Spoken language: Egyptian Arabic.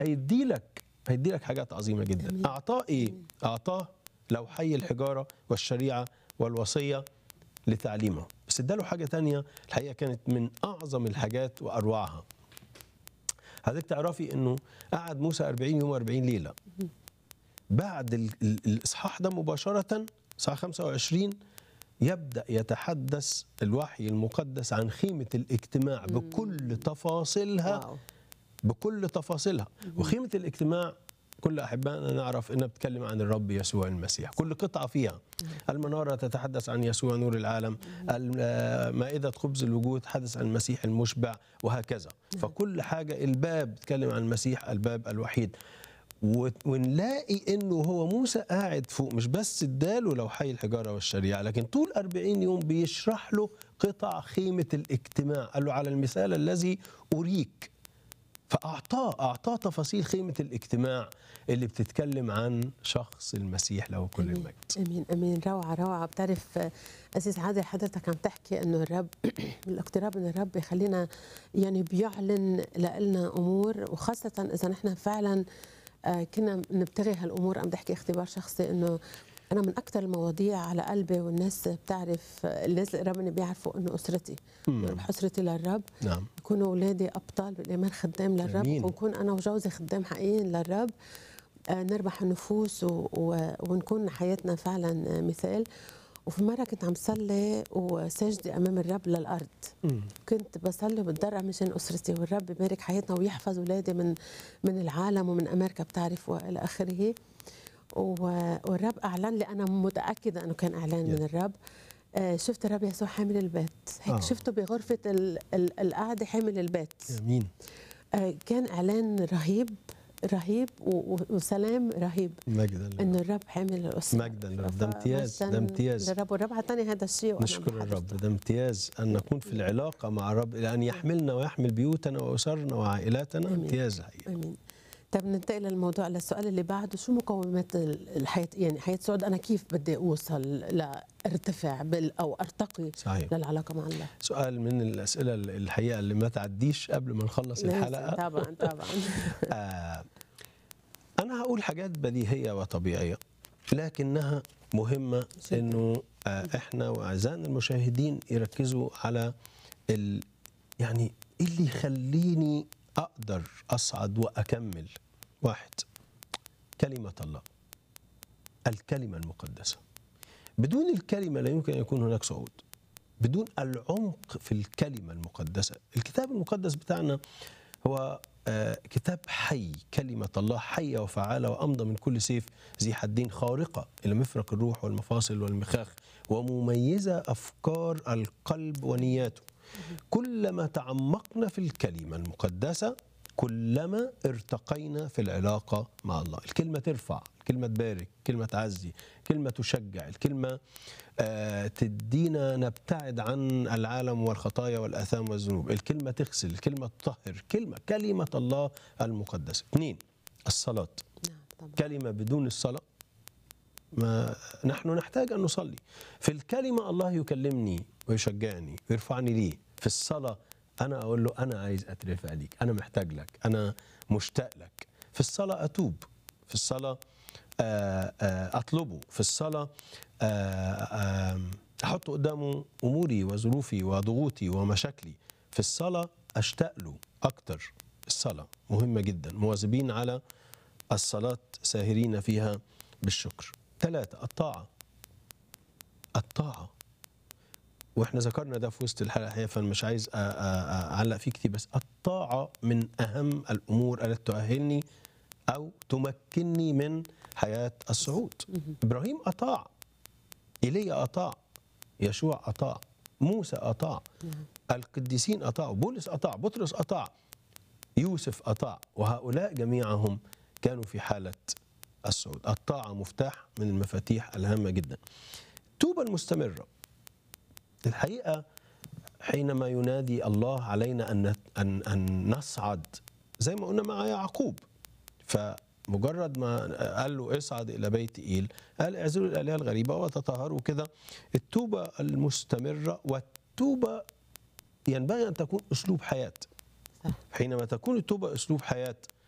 هيدي لك هيدي لك حاجات عظيمه جدا أمين. اعطاه ايه اعطاه لوحي الحجاره والشريعه والوصيه لتعليمه بس اداله حاجه تانية الحقيقه كانت من اعظم الحاجات واروعها حضرتك تعرفي انه قعد موسى 40 يوم و40 ليله بعد ال- ال- الاصحاح ده مباشره الساعه 25 يبدا يتحدث الوحي المقدس عن خيمه الاجتماع بكل تفاصيلها واو بكل تفاصيلها وخيمة الاجتماع كل أحبائنا نعرف إنها بتتكلم عن الرب يسوع المسيح كل قطعة فيها المنارة تتحدث عن يسوع نور العالم الم- مائدة خبز الوجود تحدث عن المسيح المشبع وهكذا فكل حاجة الباب بتتكلم عن المسيح الباب الوحيد و- ونلاقي انه هو موسى قاعد فوق مش بس اداله لوحي الحجاره والشريعه لكن طول 40 يوم بيشرح له قطع خيمه الاجتماع قال له على المثال الذي اريك فأعطاه أعطاه تفاصيل خيمة الاجتماع اللي بتتكلم عن شخص المسيح له كل امين المجد امين امين روعه روعه بتعرف آه، اسيس عادل حضرتك عم تحكي انه الرب الاقتراب من الرب بيخلينا يعني بيعلن لنا امور وخاصه اذا نحن فعلا آه، كنا نبتغي هالامور عم بحكي اختبار شخصي انه انا من اكثر المواضيع على قلبي والناس بتعرف آه، الناس اللي قريبة مني بيعرفوا انه اسرتي يعني اسرتي للرب نعم يكونوا اولادي ابطال بالايمان خدام للرب آمين. ونكون انا وجوزي خدام حقيقيين للرب آه، نربح النفوس و... و... ونكون حياتنا فعلا آه، مثال وفي مره كنت عم صلي وساجدة امام الرب للارض مم. كنت بصلي وبتضرع مشان اسرتي والرب يبارك حياتنا ويحفظ اولادي من من العالم ومن امريكا بتعرف والى اخره و- والرب اعلن لي انا متاكده انه كان اعلان يا. من الرب آه، شفت الرب يسوع حامل البيت هيك آه. شفته بغرفه ال- ال- القعده حامل البيت امين آه، كان اعلان رهيب رهيب و- و- وسلام رهيب مجدا انه لله. الرب حامل الاسره مجدا للرب ده امتياز ده فمجداً امتياز للرب والرب عطاني هذا الشيء وأنا نشكر بحضرته. الرب ده امتياز ان نكون في العلاقه مع الرب لان يحملنا ويحمل بيوتنا واسرنا وعائلاتنا آمين. امتياز الحقيقه امين طب ننتقل للموضوع للسؤال اللي بعده شو مقومات ال- الحياه يعني حياه سعود انا كيف بدي اوصل لارتفع بال او ارتقي صحيح للعلاقه مع الله سؤال من الاسئله الحقيقه اللي ما تعديش قبل ما نخلص لازم، الحلقه طبعا طبعا آه أنا هقول حاجات بديهية وطبيعية لكنها مهمة جداً. إنه آه إحنا وأعزائنا المشاهدين يركزوا على ال يعني إيه اللي يخليني أقدر أصعد وأكمل واحد كلمة الله الكلمة المقدسة بدون الكلمة لا يمكن أن يكون هناك صعود بدون العمق في الكلمة المقدسة الكتاب المقدس بتاعنا هو آه، كتاب حي كلمة الله حية وفعالة وأمضى من كل سيف ذي حدين خارقة إلى مفرق الروح والمفاصل والمخاخ ومميزة أفكار القلب ونياته كلما تعمقنا في الكلمة المقدسة كلما ارتقينا في العلاقة مع الله الكلمة ترفع الكلمة تبارك الكلمة تعزي الكلمة تشجع الكلمة آه، تدينا نبتعد عن العالم والخطايا والآثام والذنوب الكلمة تغسل الكلمة تطهر كلمة كلمة الله المقدسة اثنين الصلاة نعم طبعا كلمة بدون الصلاة ما نحن نحتاج أن نصلي في الكلمة الله يكلمني ويشجعني ويرفعني ليه في الصلاة أنا أقول له أنا عايز أترفع ليك أنا محتاج لك أنا مشتاق لك في الصلاة أتوب في الصلاة آه، آه، أطلبه في الصلاة آه، آم، أحط قدامه أموري وظروفي وضغوطي ومشاكلي في الصلاة أشتاق له أكتر الصلاة مهمة جدا مواظبين على الصلاة ساهرين فيها بالشكر ثلاثة الطاعة الطاعة واحنا ذكرنا ده في وسط الحلقة الحقيقة فانا مش عايز أ- أ- أ- اعلق فيه كتير بس الطاعة من اهم الامور التي تؤهلني او تمكنني من حياة الصعود ابراهيم اطاع ايليا اطاع يشوع اطاع موسى اطاع القديسين اطاعوا بولس اطاع بطرس اطاع يوسف أطاع وهؤلاء جميعهم كانوا في حالة الصعود الطاعة مفتاح من المفاتيح الهامة جدا التوبة المستمرة الحقيقة حينما ينادي الله علينا أن, أن, أن نصعد زي ما قلنا مع يعقوب فمجرد ما قال له اصعد إلى بيت إيل قال اعزلوا الآلهة الغريبة وتطهروا كده التوبة المستمرة والتوبة ينبغي أن تكون أسلوب حياة صح حينما تكون التوبة أسلوب حياة